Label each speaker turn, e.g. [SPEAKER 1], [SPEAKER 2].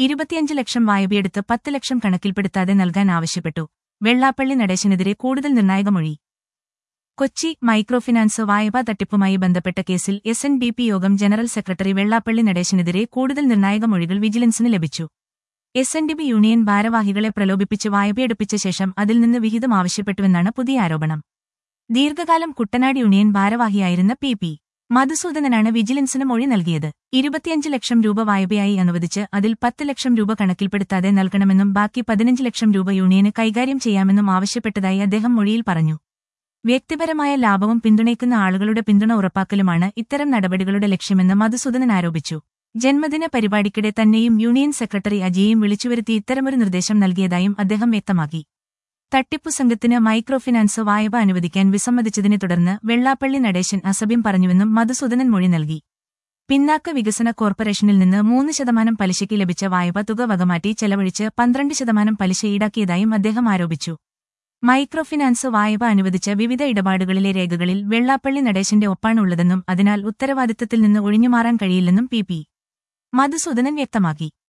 [SPEAKER 1] ഇരുപത്തിയഞ്ച് ലക്ഷം വായ്പയെടുത്ത് പത്ത് ലക്ഷം കണക്കിൽപ്പെടുത്താതെ നൽകാൻ ആവശ്യപ്പെട്ടു വെള്ളാപ്പള്ളി നടേശനെതിരെ കൂടുതൽ നിർണായക മൊഴി കൊച്ചി മൈക്രോഫിനാൻസ് വായ്പാ തട്ടിപ്പുമായി ബന്ധപ്പെട്ട കേസിൽ എസ് എൻ ഡി പി യോഗം ജനറൽ സെക്രട്ടറി വെള്ളാപ്പള്ളി നടേശനെതിരെ കൂടുതൽ നിർണായക മൊഴികൾ വിജിലൻസിന് ലഭിച്ചു S N D P union ഭാരവാഹികളെ പ്രലോഭിപ്പിച്ച് വായ്പയെടുപ്പിച്ച ശേഷം അതിൽ നിന്ന് വിഹിതം ആവശ്യപ്പെട്ടുവെന്നാണ് പുതിയ ആരോപണം ദീർഘകാലം കുട്ടനാട് യൂണിയൻ ഭാരവാഹിയായിരുന്ന പി പി മധുസൂദനനാണ് വിജിലൻസിന് മൊഴി നൽകിയത് ഇരുപത്തിയഞ്ച് ലക്ഷം രൂപ വായ്പയായി അനുവദിച്ച് അതിൽ പത്ത് ലക്ഷം രൂപ കണക്കിൽപ്പെടുത്താതെ നൽകണമെന്നും ബാക്കി പതിനഞ്ച് ലക്ഷം രൂപ യൂണിയന് കൈകാര്യം ചെയ്യാമെന്നും ആവശ്യപ്പെട്ടതായി അദ്ദേഹം മൊഴിയിൽ പറഞ്ഞു വ്യക്തിപരമായ ലാഭവും പിന്തുണയ്ക്കുന്ന ആളുകളുടെ പിന്തുണ ഉറപ്പാക്കലുമാണ് ഇത്തരം നടപടികളുടെ ലക്ഷ്യമെന്ന് മധുസൂദനൻ ആരോപിച്ചു ജന്മദിന പരിപാടിക്കിടെ തന്നെയും യൂണിയൻ സെക്രട്ടറി അജിയെയും വിളിച്ചുവരുത്തി ഇത്തരമൊരു നിർദ്ദേശം നൽകിയതായും അദ്ദേഹം വ്യക്തമാക്കി തട്ടിപ്പു സംഘത്തിന് മൈക്രോഫിനാൻസ് വായ്പ അനുവദിക്കാൻ വിസമ്മതിച്ചതിനെ തുടർന്ന് വെള്ളാപ്പള്ളി നടേശൻ അസഭ്യം പറഞ്ഞുവെന്നും മധുസൂദനൻ മൊഴി നൽകി പിന്നാക്ക വികസന കോർപ്പറേഷനിൽ നിന്ന് മൂന്ന് ശതമാനം പലിശയ്ക്ക് ലഭിച്ച വായ്പ തുക വകമാറ്റി ചെലവഴിച്ച് പന്ത്രണ്ട് ശതമാനം പലിശ ഈടാക്കിയതായും അദ്ദേഹം ആരോപിച്ചു മൈക്രോഫിനാൻസ് വായ്പ അനുവദിച്ച വിവിധ ഇടപാടുകളിലെ രേഖകളിൽ വെള്ളാപ്പള്ളി നടേശന്റെ ഒപ്പാണുള്ളതെന്നും അതിനാൽ ഉത്തരവാദിത്തത്തിൽ നിന്ന് ഒഴിഞ്ഞുമാറാൻ കഴിയില്ലെന്നും പി പി മധുസൂദനൻ വ്യക്തമാക്കി